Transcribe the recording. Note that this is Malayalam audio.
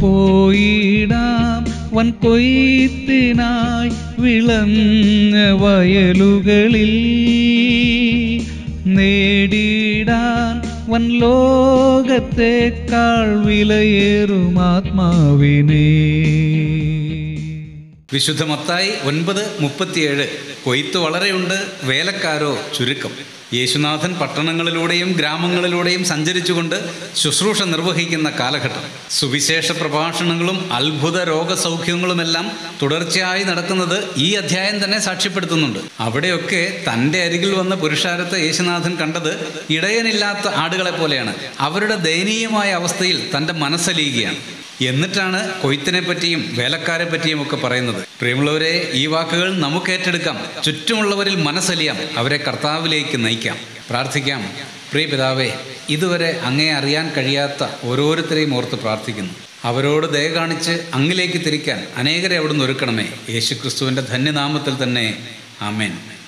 പോയിടാം വൻ കൊയ്ത്തിനായി വിളഞ്ഞ വയലുകളിൽ നേടിയിടാൻ വൻ ലോകത്തെക്കാൾ വിലയേറും ആത്മാവിനെ വിശുദ്ധ മത്തായി ഒൻപത് മുപ്പത്തിയേഴ് കൊയ്ത്ത് വളരെയുണ്ട് വേലക്കാരോ ചുരുക്കം യേശുനാഥൻ പട്ടണങ്ങളിലൂടെയും ഗ്രാമങ്ങളിലൂടെയും സഞ്ചരിച്ചുകൊണ്ട് ശുശ്രൂഷ നിർവഹിക്കുന്ന കാലഘട്ടം സുവിശേഷ പ്രഭാഷണങ്ങളും അത്ഭുത രോഗസൗഖ്യങ്ങളുമെല്ലാം തുടർച്ചയായി നടക്കുന്നത് ഈ അധ്യായം തന്നെ സാക്ഷ്യപ്പെടുത്തുന്നുണ്ട് അവിടെയൊക്കെ തൻ്റെ അരികിൽ വന്ന പുരുഷാരത്തെ യേശുനാഥൻ കണ്ടത് ഇടയനില്ലാത്ത ആടുകളെ പോലെയാണ് അവരുടെ ദയനീയമായ അവസ്ഥയിൽ തൻ്റെ മനസ്സലിയുകയാണ് എന്നിട്ടാണ് കൊയ്ത്തിനെ പറ്റിയും വേലക്കാരെ പറ്റിയും ഒക്കെ പറയുന്നത് പ്രിയമുള്ളവരെ ഈ വാക്കുകൾ നമുക്ക് ഏറ്റെടുക്കാം ചുറ്റുമുള്ളവരിൽ മനസ്സലിയാം അവരെ കർത്താവിലേക്ക് നയിക്കാം പ്രാർത്ഥിക്കാം പ്രിയ പിതാവേ ഇതുവരെ അങ്ങേ അറിയാൻ കഴിയാത്ത ഓരോരുത്തരെയും ഓർത്ത് പ്രാർത്ഥിക്കുന്നു അവരോട് ദയ കാണിച്ച് അങ്ങിലേക്ക് തിരിക്കാൻ അനേകരെ അവിടുന്ന് ഒരുക്കണമേ യേശുക്രിസ്തുവിൻ്റെ ധന്യനാമത്തിൽ തന്നെ ആമേൻ